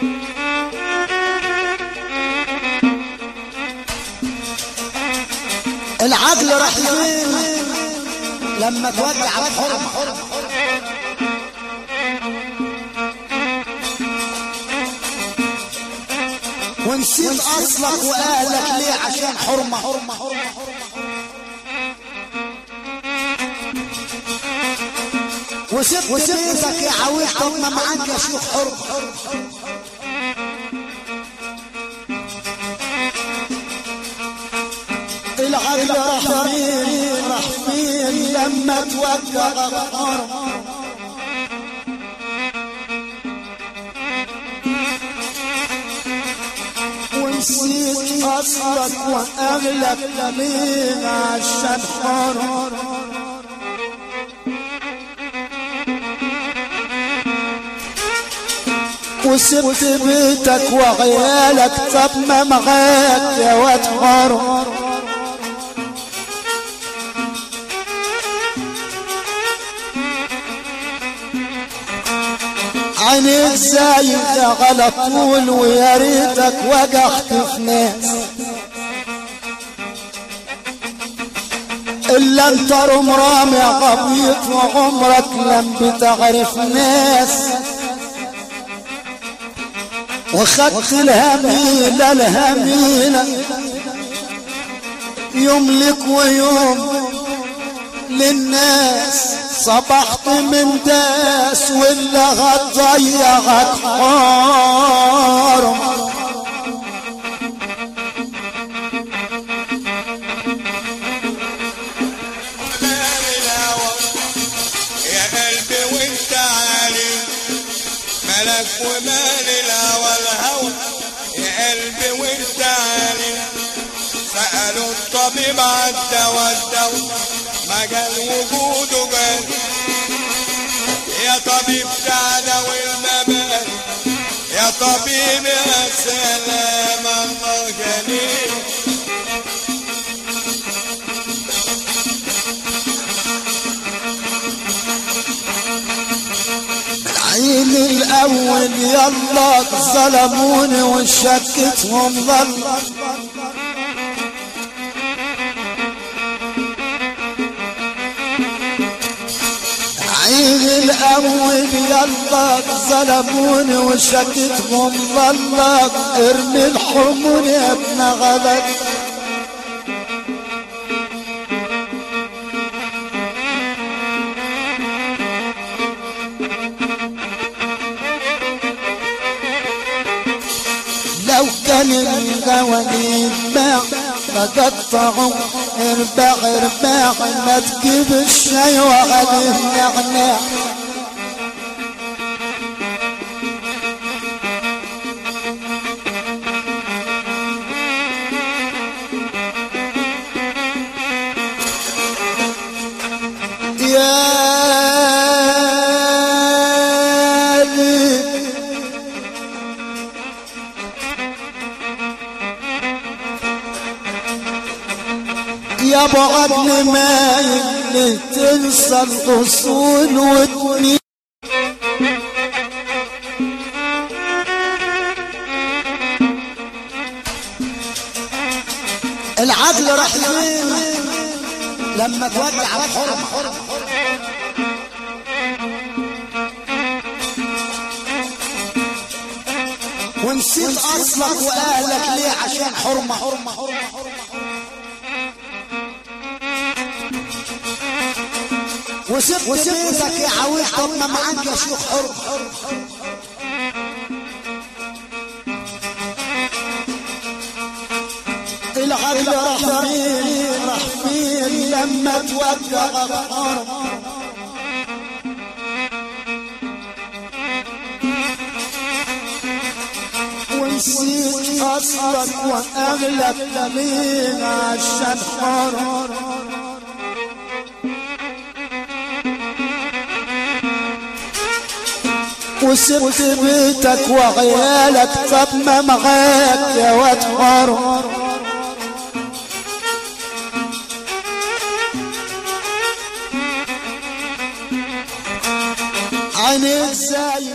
العقل راح فين لما توقع الحرمة ونسيت اصلك واهلك ليه عشان حرمة حرمة وسبت بيتك يا عويل طب ما معاك يا شيخ حرمة العقل راح فين راح فين لما توقع الحرمة ونسيت اصلك واغلب لمين عشان حرم وسبت بيتك وعيالك طب ما معاك يا واد حرم عينيك زايدة على طول ويا ريتك وقعت في ناس إلا انت رمرام يا غبيط وعمرك لم بتعرف ناس وخدت الهميلة الهميلة يوم لك ويوم للناس صبحت من داس ولا هتضيعك حرم يا قلبي وانت عالي ملك ومال الهوى الهوى يا قلبي وانت عالي سألوا الطبيب عدى والدواء ما قال وجوده قال يا طبيب تعالى والمبال يا طبيب يا سلام الله جليل العين الاول يلا ظلموني وشكتهم ظل عين الاول يلا ظلموني وشكتهم ظل ارمي الحمول يا ابن غلط لو كان القوانين باع فقطعوا ارباع ارباع ما تجيب الشاي وعليه نعناع يا ليل يا ابو عدل ما يملي تنسى الاصول وتني العدل راح فين لما توقع الحرمه ونسيت اصلك واهلك ليه عشان حرمه حرمه وسبت بيتك يا عويل طب ما معاك يا شيخ حرمه العقل راح فين راح فين لما توقع الحرمه ونسيت اصلك واغلب لمين عشان حرم وسبت بيتك وعيالك طب ما معاك يا واد حرم عينيك زي